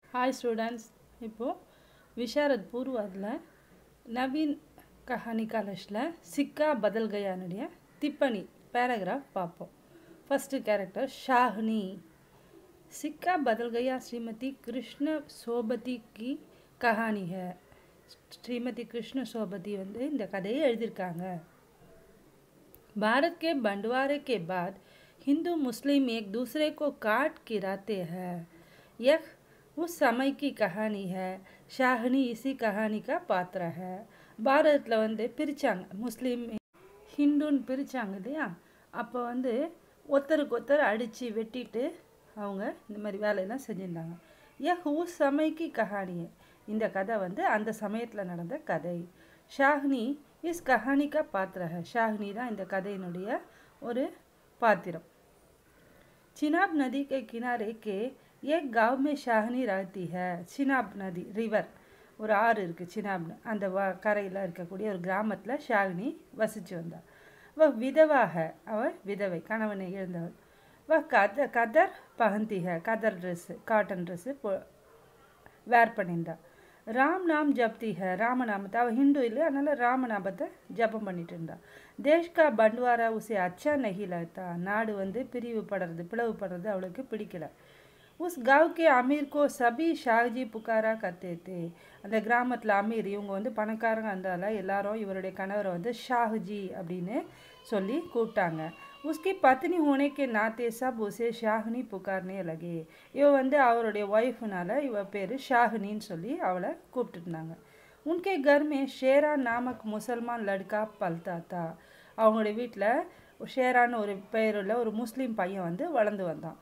hi students இப்போது விஷாரத் பூர்வாதில் நவீன் கஹானி காலேஜில் சிக்கா பதல் கயானுடைய திப்பணி பேராகிராஃப் பார்ப்போம் ஃபஸ்ட்டு கேரக்டர் ஷாஹ்னி सिक्का बदल गया श्रीमती कृष्ण சோபதி கி கஹானி है ஸ்ரீமதி கிருஷ்ண சோபதி வந்து இந்த கதையை எழுதியிருக்காங்க भारत के बंटवारे के बाद हिंदू मुस्लिम एक दूसरे को काट गिराते हैं यह उस समय की कहानी है शाहनी इसी कहानी का पात्र है பாரதத்தில் வந்து பிரித்தாங்க முஸ்லீம் ஹிந்துன்னு பிரித்தாங்க இல்லையா அப்போ வந்து ஒருத்தருக்கு ஒருத்தர் அடித்து வெட்டிட்டு அவங்க இந்த மாதிரி வேலையெல்லாம் செஞ்சுருந்தாங்க ஏ ஹூ சமைக்கு கஹானியை இந்த கதை வந்து அந்த சமயத்தில் நடந்த கதை ஷாஹ்னி இஸ் கஹானிக்கா பாத்திர ஷாஹ்னி தான் இந்த கதையினுடைய ஒரு பாத்திரம் चिनाब नदी के किनारे के एक गांव में शाहनी रहती है चिनाப் நதி ரிவர் ஒரு ஆறு இருக்குது சினாப்னு அந்த வ கரையில் இருக்கக்கூடிய ஒரு கிராமத்தில் ஷாகினி வசித்து வந்தாள் அவள் விதவாக அவள் விதவை கணவனை இழந்தவள் वह कदर कदर पहनती है कदर ड्रेस காட்டன் ட்ரெஸ்ஸு போ வேர் பண்ணியிருந்தா ராம் நாம் ஜப்தி ஹே ராமநாமத்தை அவள் ஹிந்து இல்லை அதனால் ராமநாமத்தை ஜபம் பண்ணிட்டு இருந்தா தேஷ்கா பண்ட்வாரா உசே அச்சா நகி லத்தா நாடு வந்து பிரிவுபடுறது பிளவுபடுறது அவளுக்கு பிடிக்கல உஸ் गांव के अमीर को सभी ஷாஹ்ஜி புகாரா करते थे அந்த கிராமத்தில் அமீர் இவங்க வந்து பணக்காரங்க இருந்தால எல்லாரும் இவருடைய கணவரை வந்து ஷாஹ்ஜி அப்படின்னு சொல்லி கூப்பிட்டாங்க उसकी पत्नी होने के नाते सब उसे ஷாஹ்னி புகார்னே லகே இவ வந்து அவருடைய ஒய்ஃப்னால இவ பேர் ஷாஹ்னின்னு சொல்லி அவளை கூப்பிட்டு இருந்தாங்க உன்கே घर में ஷேரா நாமக் முசல்மான் லட்கா பல்தா தா அவங்களுடைய வீட்டில் ஷேரான்னு ஒரு பெயருள்ள ஒரு முஸ்லீம் பையன் வந்து வளர்ந்து வந்தான்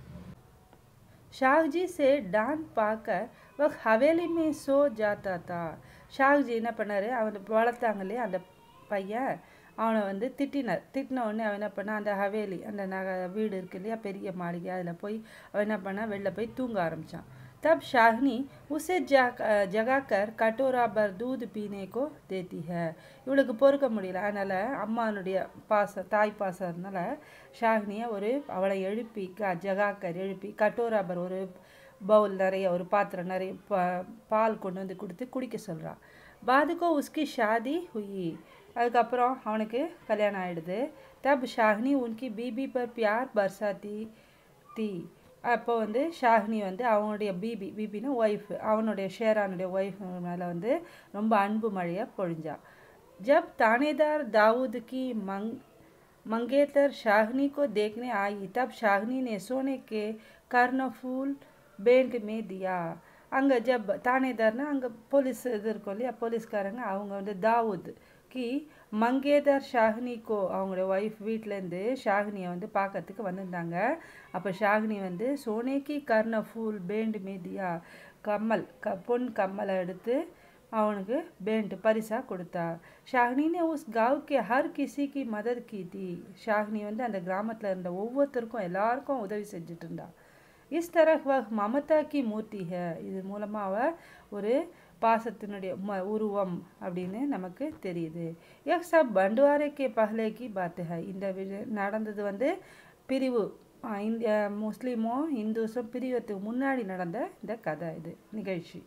ஷாஹ்ஜி சே டான் பார்க்க வ ஹவேலி மே சோ ஜாத்தா தா ஷாஹ்ஜி என்ன பண்ணார் அவனை வளர்த்தாங்க இல்லையா அந்த பையன் அவனை வந்து திட்டினார் திட்டின உடனே அவன் என்ன பண்ணான் அந்த ஹவேலி அந்த நக வீடு இருக்கு இல்லையா பெரிய மாளிகை அதில் போய் அவன் என்ன பண்ணான் வெளில போய் தூங்க ஆரம்பித்தான் तब शाहनी उसे जा जगाकर कटोरा भर दूध पीने को देती है இவளுக்கு பொறுக்க முடியல அதனால் அம்மானுடைய பாசம் தாய் பாசம் அதனால ஷாஹ்னியை ஒரு அவளை எழுப்பி க ஜகாக்கர் எழுப்பி கட்டோராபர் ஒரு பவுல் நிறைய ஒரு பாத்திரம் நிறைய பா பால் கொண்டு வந்து கொடுத்து குடிக்க சொல்கிறான் பாதுகோ உஸ்கி ஷாதி ஹுயி அதுக்கப்புறம் அவனுக்கு கல்யாணம் ஆகிடுது தப் ஷாஹ்னி உன்கி பிபி பர் பியார் பர்சாத்தி தீ அப்போ வந்து ஷாஹ்னி வந்து அவனுடைய பிபி பிபின்னு ஒய்ஃப் அவனுடைய ஷேரானுடைய ஒய்ஃப் மேலே வந்து ரொம்ப அன்பு மழையை பொழிஞ்சா ஜப் தானேதார் தாவூத் கி மங் मंगेतर शाहनी को देखने आई तब शाहनी ने सोने के कर्णफूल बेंट में दिया அங்கே ஜப் தானேதார்னா அங்கே போலீஸ் இது இருக்கும் இல்லையா போலீஸ்காரங்க அவங்க வந்து தாவூத் கி மங்கேதர் ஷாஹ்னிக்கோ அவங்களுடைய ஒய்ஃப் வீட்டிலேருந்து ஷாஹ்னியை வந்து பார்க்கறதுக்கு வந்திருந்தாங்க அப்போ ஷாஹ்னி வந்து சோனேக்கி கர்ண ஃபூல் பேண்டு மீதியா கம்மல் க பொன் கம்மலை எடுத்து அவனுக்கு பேண்ட் பரிசாக கொடுத்தா ஷாஹ்னி ने उस गांव के हर किसी की मदद की थी ஷாஹ்னி வந்து அந்த கிராமத்தில் இருந்த ஒவ்வொருத்தருக்கும் எல்லாருக்கும் உதவி செஞ்சுட்டு இருந்தா இஸ் தரஹ் வஹ் மமதா கி மூர்த்தி ஹே இது மூலமாக அவ ஒரு பாசத்தினுடைய ம உருவம் அப்படின்னு நமக்கு தெரியுது எக் சப் பண்டுவாரேக்கே பஹ்லேக்கி பாத்து ஹை இந்த நடந்தது வந்து பிரிவு இந்திய முஸ்லீமும் இந்துஸும் பிரிவத்துக்கு முன்னாடி நடந்த இந்த கதை இது நிகழ்ச்சி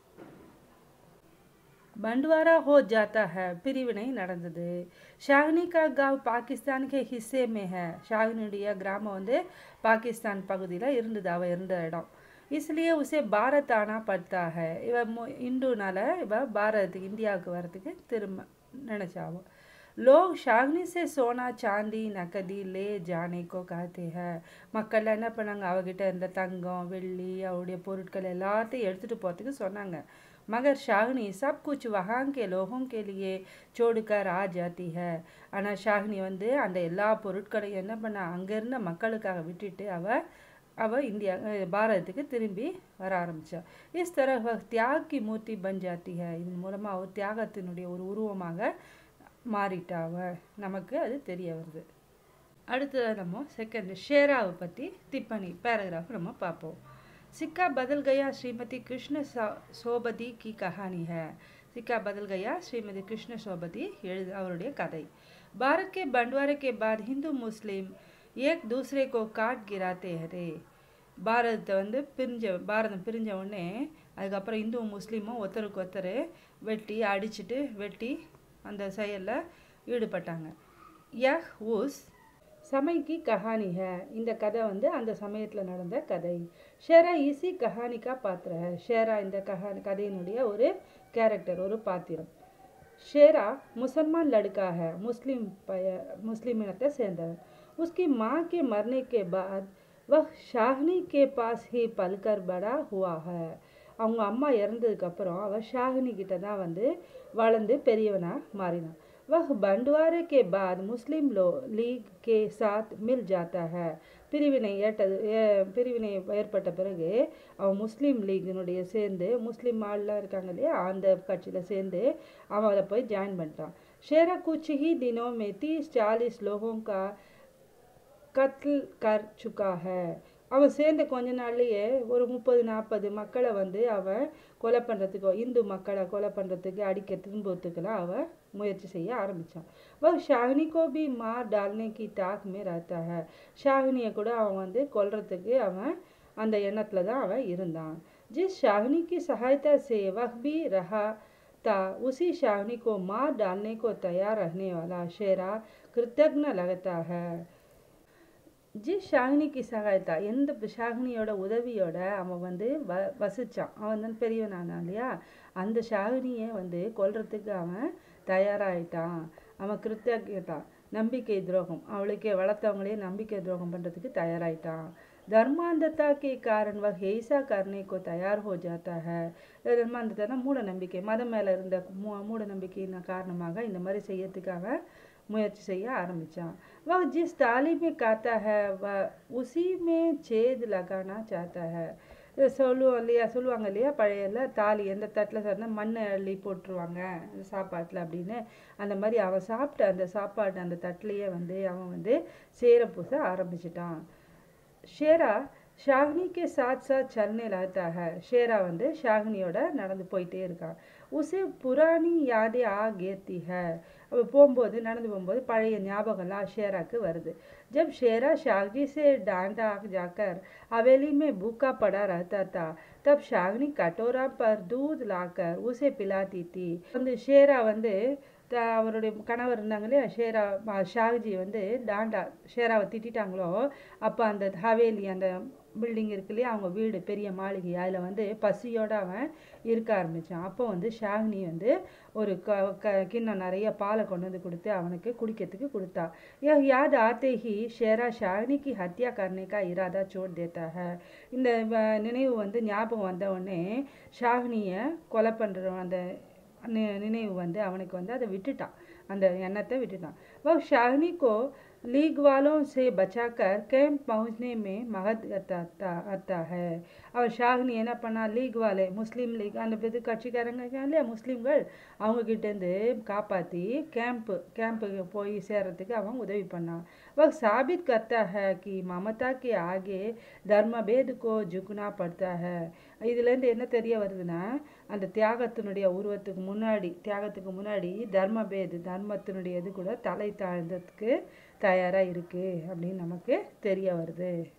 बंटवारा हो जाता है பிரிவினை நடந்தது ஷாஹ்னி கா காவ் பாகிஸ்தான் கே ஹிஸ்ஸே மே ஹே ஷாஹ்னியுடைய கிராமம் வந்து பாகிஸ்தான் பகுதியில் இருந்தது அவ இருந்த இடம் इसलिए उसे பாரத் ஆனா படுத்தா है இவ இந்துனால இவ பாரதத்துக்கு இந்தியாவுக்கு வரத்துக்கு திரும்ப நினச்சாவும் लोग शागनी से सोना चांदी नकदी ले जाने को कहते हैं மக்கள் என்ன பண்ணாங்க அவகிட்ட இருந்த தங்கம் வெள்ளி அவருடைய பொருட்கள் எல்லாத்தையும் எடுத்துகிட்டு போகிறதுக்கு சொன்னாங்க मगर शाहनी सब कुछ वहाँ के लोगों के लिए छोड़कर आ जाती है ஆனால் ஷாஹ்னி வந்து அந்த எல்லா பொருட்களையும் என்ன பண்ண அங்கே இருந்த மக்களுக்காக விட்டுட்டு அவள் அவள் இந்தியா பாரதத்துக்கு திரும்பி வர ஆரம்பித்தா இஸ் தர தியாக கி மூர்த்தி பன் ஜாத்தி ஹை இதன் மூலமாக அவர் தியாகத்தினுடைய ஒரு உருவமாக மாறிட்டா அவ நமக்கு அது தெரிய வருது அடுத்தது நம்ம செகண்ட் ஷேராவை பற்றி திப்பணி பேராகிராஃப் நம்ம பார்ப்போம் सिक्का बदल गया श्रीमती कृष्ण சோபதி கி கஹானி है सिक्का बदल गया श्रीमती कृष्ण சோபதி எழுது அவருடைய கதை भारत के बंटवारे के बाद हिंदू मुस्लिम एक दूसरे को काट गिराते रहे பாரதத்தை வந்து பிரிஞ்ச பாரதம் பிரிஞ்ச உடனே அதுக்கப்புறம் இந்துவும் முஸ்லீமும் ஒருத்தருக்கு ஒருத்தர் வெட்டி அடிச்சிட்டு வெட்டி அந்த செயலில் ஈடுபட்டாங்க யஹ் உஸ் சமைக்கு கஹானி ஹே இந்த கதை வந்து அந்த சமயத்தில் நடந்த கதை ஷேரா இசி கஹானிக்கா பாத்திர ஹே ஷேரா இந்த கஹானி கதையினுடைய ஒரு கேரக்டர் ஒரு பாத்திரம் ஷேரா முசல்மான் லடுக்கா है मुस्लिम मुस्लिम इनத்தை சேர்ந்தவன் उसकी माँ के मरने के बाद वह शाहनी के पास ही पलकर बड़ा हुआ है அவங்க அம்மா இறந்ததுக்கப்புறம் அவள் ஷாஹினி கிட்ட தான் வந்து வளர்ந்து பெரியவனாக மாறினான் वह बंटवारे के बाद मुस्लिम लो लीग के साथ मिल जाता है பிரிவினை ஏட்டது பிரிவினை ஏற்பட்ட பிறகு அவன் முஸ்லீம் லீகினுடைய சேர்ந்து முஸ்லீம் ஆள்லாம் இருக்காங்க இல்லையா அந்த கட்சியில் சேர்ந்து அவன் அதை போய் ஜாயின் பண்ணிட்டான் शेरा कुछ ही दिनों में तीस चालीस लोगों का कत्ल कर चुका है அவன் சேர்ந்த கொஞ்ச நாள்லயே ஒரு முப்பது நாற்பது மக்களை வந்து அவன் கொலை பண்ணுறதுக்கு இந்து மக்களை கொலை பண்ணுறதுக்கு அடிக்க துன்பத்துக்கெல்லாம் அவன் முயற்சி செய்ய ஆரம்பித்தான் வ ஷாஹினி கோ பி மார் டால்னே கி தாக் மே ரஹता है ஷாஹினியை கூட அவன் வந்து கொல்றதுக்கு அவன் அந்த எண்ணத்தில் தான் அவன் இருந்தான் जिस शाहनी की सहायता से वह भी रहा था उसी शाहनी को मार डालने को तैयार रहने वाला शेरा कृतज्ञ लगता है ஜி ஷாகினிக்கு சகாயத்தா எந்த ஷாகினியோட உதவியோட அவன் வந்து வ வசிச்சான் அவன் தான் பெரியவனானான் இல்லையா அந்த ஷாகினியை வந்து கொல்றதுக்கு அவன் தயாராகிட்டான் அவன் கிருத்தஜதா நம்பிக்கை துரோகம் அவளுக்கு வளர்த்தவங்களே நம்பிக்கை துரோகம் பண்ணுறதுக்கு தயாராகிட்டான் धर्मांधता के कारण वह ऐसा करने को तैयार हो जाता है தர்மாந்தத்தைனா மூட நம்பிக்கை மதம் மேலே இருந்த மூ மூட நம்பிக்கையின் காரணமாக இந்த மாதிரி செய்யறதுக்கு அவன் முயற்சி செய்ய ஆரம்பித்தான் वह जिस थाली में खाता है वह उसी में छेद लगाना चाहता है சொல்லுவோம் இல்லையா சொல்லுவாங்க இல்லையா பழையல தாலி எந்த தட்டில் சாப்பிட்டா மண்ணை அள்ளி போட்டுருவாங்க அந்த சாப்பாட்டில் அப்படின்னு அந்த மாதிரி அவன் சாப்பிட்ட அந்த சாப்பாடு அந்த தட்டிலேயே வந்து அவன் வந்து சேர பூச ஆரம்பிச்சிட்டான் ஷேரா ஷாகினி கே சாத் சாத் சல்னே லகத்தா ஹை ஷேரா வந்து ஷாகினியோட நடந்து போயிட்டே இருக்கான் உசே புராணி யாதே ஆ கேத்தி ஹை அவள் போகும்போது நடந்து போகும்போது பழைய ஞாபகம்லாம் ஷேராக்கு வருது जब शेरा शागनी से डांडा जाकर हवेली में भूखा पड़ा रहता था तब शागनी कटोरा पर दूध लाकर उसे पिलाती थी வந்து ஷேரா வந்து அவருடைய கணவர் இருந்தாங்க இல்லையா ஷேரா ஷாகுஜி வந்து டாண்டா ஷேராவை திட்டாங்களோ அப்போ அந்த ஹவேலி அந்த பில்டிங் இருக்கு இல்லையா அவங்க வீடு பெரிய மாளிகை அதில் வந்து பசியோடு அவன் இருக்க ஆரம்பித்தான் அப்போ வந்து ஷாகினி வந்து ஒரு க க கிண்ணம் நிறைய பாலை கொண்டு வந்து கொடுத்து அவனுக்கு குடிக்கிறதுக்கு கொடுத்தா यह याद आते ही शेरा शाहनी की हत्या करने का इरादा छोड़ देता है இந்த நினைவு வந்து ஞாபகம் வந்த உடனே ஷாஹினியை கொலை பண்ணுற அந்த நினைவு வந்து அவனுக்கு வந்து அதை விட்டுட்டான் அந்த எண்ணத்தை விட்டுட்டான் वह शाहनी को लीग वालों से बचाकर कैंप पहुंचने में मदद करता आता है அவர் ஷாஹினி என்ன பண்ணா லீக் வாலே முஸ்லீம் லீக் அந்த இது கட்சிக்காரங்க இல்லையா முஸ்லீம்கள் அவங்க கிட்டேருந்து காப்பாற்றி கேம்ப்பு கேம்ப்புக்கு போய் சேர்றதுக்கு அவன் உதவி பண்ணான் वह साबित करता है कि ममता के आगे धर्मभेद को झुकना पड़ता है இதுலேருந்து என்ன தெரிய வருதுன்னா அந்த தியாகத்தினுடைய உருவத்துக்கு முன்னாடி தியாகத்துக்கு முன்னாடி தர்மபேது தர்மத்தினுடைய இது கூட தலை தாழ்ந்ததுக்கு தயாராக இருக்குது அப்படின்னு நமக்கு தெரிய வருது